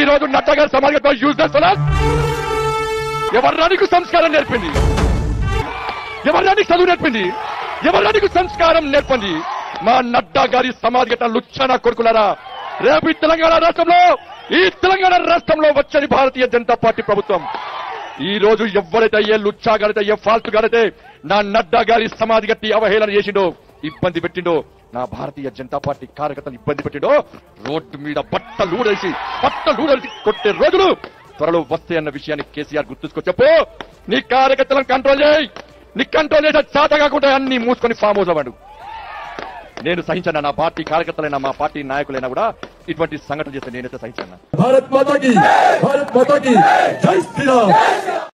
రోజు నడ్డా గారి సమాజంతో యూజ్ చేస్తున్నా ఎవర్రా నీకు సంస్కారం నేర్పింది ఎవర్రా నీకు చదువు నేర్పింది ఎవర్రా నీకు సంస్కారం నేర్పింది మా నడ్డా గారి సమాజగత లుచ్చన కొడుకులారా రేపు ఈ తెలంగాణ రాష్ట్రంలో ఈ తెలంగాణ రాష్ట్రంలో వచ్చని భారతీయ జనతా పార్టీ ప్రభుత్వం ఈ రోజు ఎవరైతే ఏ లుచ్చా గారైతే ఏ ఫాల్తు గారైతే నా నడ్డా గారి సమాధి గట్టి అవహేళన చేసిండో ఇబ్బంది పెట్టిండో నా భారతీయ జనతా పార్టీ కార్యకర్తలు ఇబ్బంది పెట్టిండో రోడ్డు మీద బట్టలూడేసి బట్టలూడేసి కొట్టే రోజులు త్వరలో వస్తాయి అన్న విషయాన్ని కేసీఆర్ గుర్తుంచుకో చెప్పు నీ కార్యకర్తలను కంట్రోల్ చేయి నీ కంట్రోల్ చేసే చేత కాకుండా అన్ని మూసుకొని ఫామ్ హౌస్ అవ్వడు నేను సహించను నా పార్టీ కార్యకర్తలైనా మా పార్టీ నాయకులైనా కూడా ఇటువంటి సంఘటన చేస్తే నేనైతే సహించను भारत माता की भारत माता की जय श्री राम